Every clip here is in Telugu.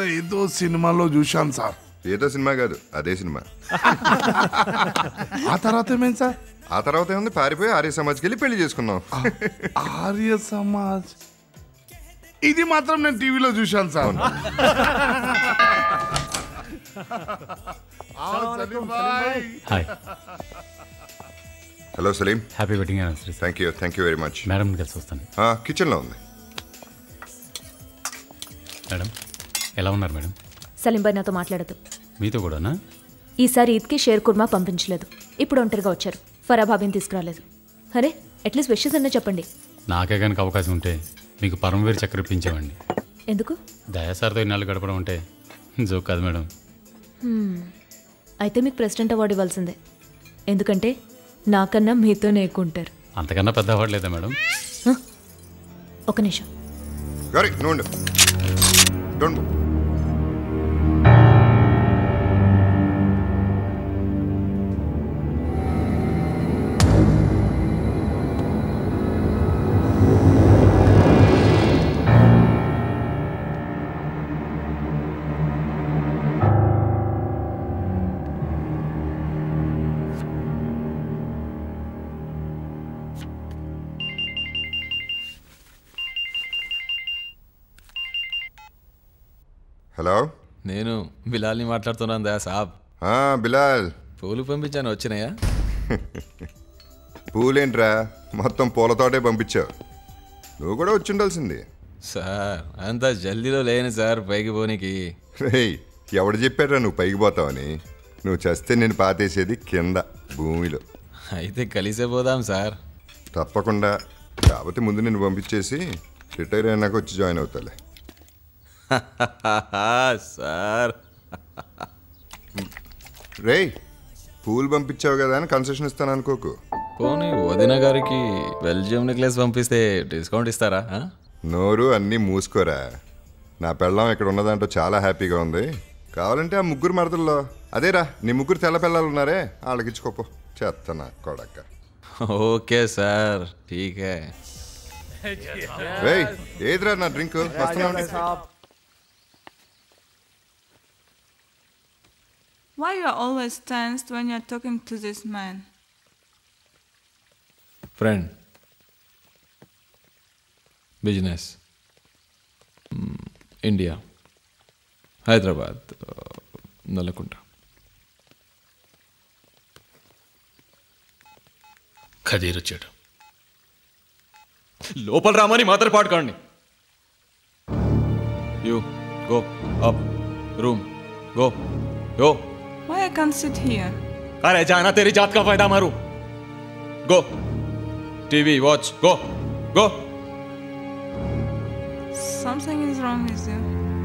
ఏదో సినిమాలో చూశాను సార్ ఏదో సినిమా కాదు అదే సినిమా ఆ తర్వాత ఏమైంది సార్ ఆ తర్వాత ఏముంది పారిపోయి ఆర్య సమాజ్కి వెళ్ళి పెళ్లి చేసుకున్నాం ఆర్య సమాజ్ ఇది మాత్రం నేను టీవీలో చూశాను సార్ ఆ, Salim bhai. Hi hello Salim happy wedding anniversary sir thank you thank you very much madam కలిసి వస్తాను కిచెన్లో ఉంది మేడం ఎలా ఉన్నారు మేడం సలీం భాయ్ నాతో మాట్లాడదు మీతో కూడానా ఈసారి ఈద్కి షేర్ కుర్మా పంపించలేదు ఇప్పుడు ఒంటరిగా వచ్చారు ఫరాబాబిని తీసుకురాలేదు అరే అట్లీస్ట్ విషెస్ అన్న చెప్పండి నాకే కనుక అవకాశం ఉంటే మీకు పరమవీరి చక్కెర ఇప్పించేవాడిని ఎందుకు దయాసార్తో ఇన్నాళ్ళు గడపడం అంటే జోక్ కాదు మేడం అయితే మీకు ప్రెసిడెంట్ అవార్డు ఇవ్వాల్సిందే ఎందుకంటే నాకన్నా మీతోనే ఎక్కువ ఉంటారు అంతకన్నా పెద్ద అవార్డు లేదా మేడం ఒక నిమిషం గౌరీ నువ్వు డోంట్ హలో నేను బిలాల్ని మాట్లాడుతున్నాను దా సాబ్ ఆ, బిలాల్ పూలు పంపించాను వచ్చినాయా పూలేంట్రా మొత్తం పూలతోటే పంపించావు నువ్వు కూడా వచ్చి ఉండాల్సింది సార్ అంత జల్దీలో లేను సార్ పైకి పోనీకి రేయ్ ఎవడు చెప్పాడ్రా నువ్వు పైకి పోతావని నువ్వు చస్తే నేను పాతేసేది కింద భూమిలో అయితే కలిసే పోదాం సార్ తప్పకుండా కాకపోతే ముందు నేను పంపించేసి రిటైర్ అయినాక వచ్చి జాయిన్ అవుతాలే సార్ రేయ్ పూలు పంపించావు కదా అని కన్సెషన్ ఇస్తాను అనుకోకు పోనీ వదిన గారికి బెల్జియం నెక్లెస్ పంపిస్తే డిస్కౌంట్ ఇస్తారా ఆ? నోరు అన్నీ మూసుకోరా నా పెళ్ళం ఇక్కడ ఉన్నదాంట్లో చాలా హ్యాపీగా ఉంది కావాలంటే ఆ ముగ్గురు మరదల్లో అదేరా నీ ముగ్గురు తెల్ల పిల్లలు ఉన్నారే వాళ్ళకి ఇచ్చుకోపో చేస్తానా కొడక్క ఓకే సార్ ఠీకే రేయ్ ఏదిరా నా డ్రింక్ వస్తున్నా Why you are always tensed when you're talking to this man? Friend business India Hyderabad Nallakunta Khadeer వచ్చాడు లోపల రామని మాత్రం పాడుకోండి you go up room go go Why I can't sit here? अरे जाना तेरी जात का फायदा मारू go TV watch go go Something is wrong with you.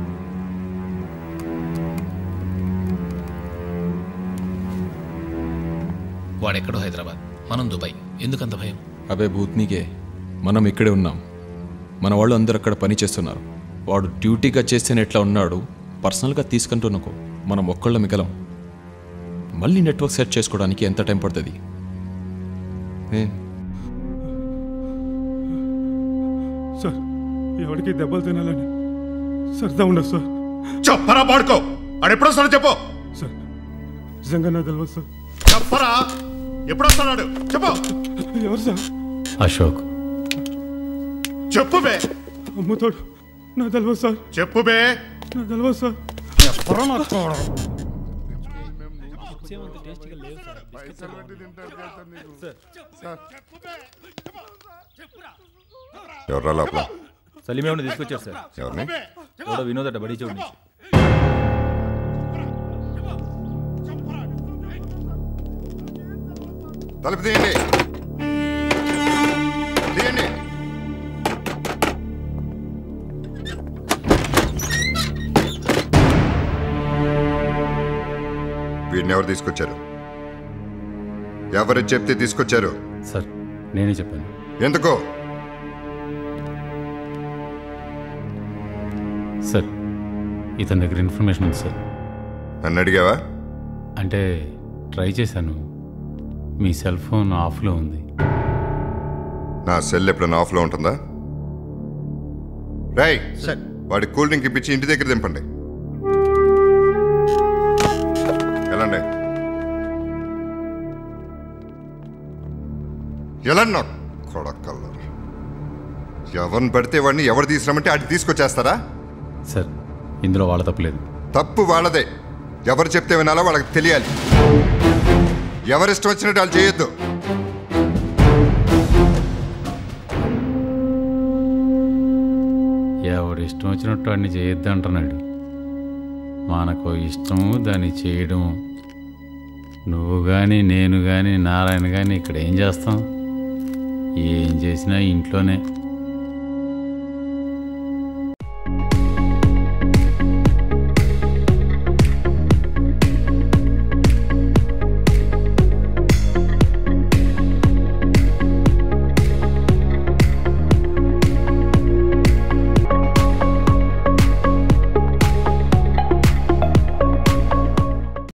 వాడెక్కడో హైదరాబాద్ మనం దుబాయ్ ఎందుకంత భయం అబే భూత్నీకే మనం ఇక్కడే ఉన్నాం మన వాళ్ళు అందరు అక్కడ పని చేస్తున్నారు వాడు డ్యూటీగా చేస్తేనే ఎట్లా ఉన్నాడు పర్సనల్గా తీసుకుంటున్నకో మనం ఒక్కళ్ళ మిగలం మళ్ళీ నెట్వర్క్ సెట్ చేసుకోవడానికి ఎంత టైం పడుతుంది ఏ సార్ ఎవరికి దెబ్బలు తినాలని సరదా ఉండదు సార్ చెప్పరా పాడుకో ఆడు వస్తాడో చెప్పు సార్ నిజంగా నాకు తెలియదు సార్ చెప్పరా ఎప్పుడు వస్తున్నాడు చెప్పు ఎవరు సార్ అశోక్ చెప్పు బే అమ్ముతాడు నా తెలియదు సార్ చెప్పు బే నా తెలియదు సార్ చెప్పరా నాకు ఎవర్రా లోపల సలీమేమని తీసుకొచ్చారు సార్ ఎవరిని ఎవడో వినోద్ అట బడి చూడండి తలుపు తీయండి తీయండి వీడిని ఎవరు తీసుకొచ్చారు ఎవరు చెప్తే తీసుకొచ్చారు సార్ నేనే చెప్పాను ఎందుకో సార్ ఇతని దగ్గర ఇన్ఫర్మేషన్ ఉంది సార్ నన్ను అడిగావా అంటే ట్రై చేశాను మీ సెల్ ఫోన్ ఆఫ్లో ఉంది నా సెల్ ఎప్పుడైనా ఆఫ్లో ఉంటుందా రై వాడి కూల్ డ్రింక్ ఇప్పించి ఇంటి దగ్గర దింపండి వెళ్ళండి వెళ్ళండి నా కొడకల్లా ఎవరిని పడితే వాడిని ఎవరు తీసుకురామంటే అటు తీసుకొచ్చేస్తారా సార్ ఇందులో వాళ్ళ తప్పలేదు తప్పు వాళ్ళదే ఎవరు చెప్తే వినాలో వాళ్ళకి తెలియాలి ఎవరిష్టం వచ్చినట్టు వాళ్ళు చేయొద్దు ఎవడు ఇష్టం వచ్చినట్టు వాడిని చేయొద్దు అంటున్నాడు మనకు ఇష్టము దాన్ని చేయడం నువ్వు కానీ నేను కానీ నారాయణ కానీ ఇక్కడ ఏం చేస్తాం ఏం చేసినా ఇంట్లోనే